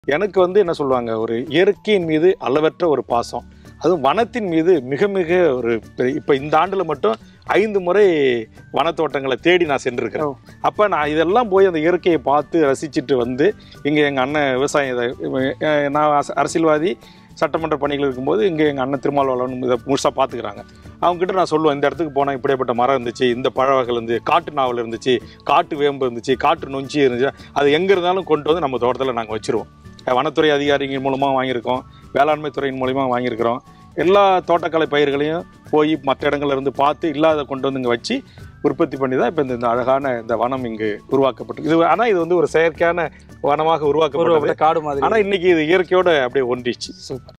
எனக்கு வந்து என்ன சொல்லுவாங்க ஒரு இயற்கையின் மீது அளவற்ற ஒரு பாசம் அதுவும் வனத்தின் மீது மிக மிக ஒரு பெரிய- இப்ப இந்த ஆண்டுல மட்டும் ஐந்து முறை வனத்தோட்டங்களை தேடி நான் சென்றிருக்கிறேன் அப்ப நான் இதெல்லாம் போய் அந்த இயற்கையை பார்த்து ரசிச்சுட்டு வந்து இங்க எங்க அண்ணன் விவசாயம் இதை அஹ் நான் அரச- அரசியல்வாதி சட்டமன்ற பணிகள் இருக்கும்போது இங்கே எங்கள் அண்ணன் திருமாவளவன் இதை முழுசாக பார்த்துக்கிறாங்க அவங்ககிட்ட நான் சொல்லுவேன் இந்த இடத்துக்கு போனால் இப்படியாப்பட்ட மரம் இருந்துச்சு இந்த பழ வகைகள் இருந்து காட்டு நாவல் இருந்துச்சு காட்டு வேம்பு இருந்துச்சு காட்டு நொஞ்சி இருந்துச்சு அது எங்கே இருந்தாலும் கொண்டு வந்து நம்ம தோட்டத்தில் நாங்கள் வச்சுருவோம் அஹ் வனத்துறை அதிகாரிகள் மூலமாக வாங்கியிருக்கோம் வேளாண்மை துறையின் மூலிமா வாங்கியிருக்கிறோம் எல்லா தோட்டக்கலை பயிர்களையும் போய் மற்ற இடங்கள்ல இருந்து பார்த்து இல்லாத கொண்டு வந்து இங்கே வச்சு உற்பத்தி பண்ணி தான் இப்போ இந்த இந்த அழகான இந்த வனம் இங்கு உருவாக்கப்பட்டு இது ஆனால் இது வந்து ஒரு செயற்கையான வனமாக உருவாக்கப்பட்டது ஒரு காடு மாதிரி ஆனால் இன்னைக்கு இது இயற்கையோட அப்படியே ஒன்றிச்சு சூப்பர்